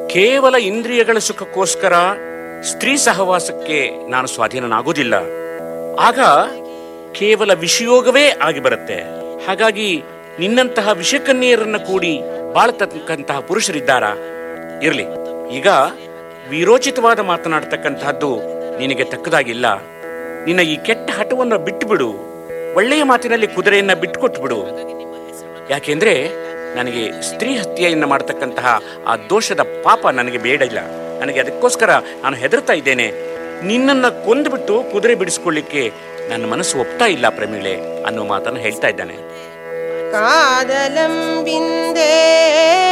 ಕೇವಲ ಇಂದ್ರಿಯಗಳ ಸುಖಕ್ಕೋಸ್ಕರ ಸ್ತ್ರೀ ಸಹವಾಸಕ್ಕೆ ನಾನು ಸ್ವಾಧೀನನಾಗೋದಿಲ್ಲ ಆಗ ಕೇವಲ ವಿಷಯೋಗವೇ ಆಗಿ ಬರುತ್ತೆ ಹಾಗಾಗಿ ನಿನ್ನಂತಹ ವಿಷಕನ್ಯರನ್ನ ಕೂಡಿ ಬಾಳ್ತಕ್ಕಂತಹ ಪುರುಷರಿದ್ದಾರಾ ಇರ್ಲಿ ಈಗ ವೀರೋಚಿತವಾದ ಮಾತನಾಡ್ತಕ್ಕಂತಹದ್ದು ನಿನಗೆ ತಕ್ಕದಾಗಿಲ್ಲ ನಿನ್ನ ಈ ಕೆಟ್ಟ ಹಠವನ್ನು ಬಿಟ್ಟು ಬಿಡು ಒಳ್ಳೆಯ ಮಾತಿನಲ್ಲಿ ಕುದುರೆಯನ್ನ ಬಿಟ್ಟುಕೊಟ್ಟು ಬಿಡು ಯಾಕೆಂದ್ರೆ ನನಗೆ ಸ್ತ್ರೀ ಹತ್ಯೆಯನ್ನು ಮಾಡತಕ್ಕಂತಹ ಆ ದೋಷದ ಪಾಪ ನನಗೆ ಬೇಡ ಇಲ್ಲ ನನಗೆ ಅದಕ್ಕೋಸ್ಕರ ನಾನು ಹೆದರ್ತಾ ಇದ್ದೇನೆ ನಿನ್ನನ್ನ ಕೊಂದುಬಿಟ್ಟು ಕುದುರೆ ಬಿಡಿಸ್ಕೊಳ್ಳಿಕ್ಕೆ ನನ್ನ ಮನಸ್ಸು ಒಪ್ತಾ ಇಲ್ಲ ಪ್ರಮೀಳೆ ಅನ್ನೋ ಮಾತನ್ನು ಹೇಳ್ತಾ ಇದ್ದಾನೆ ಕಾದಲಂ ಬಿಂದೇ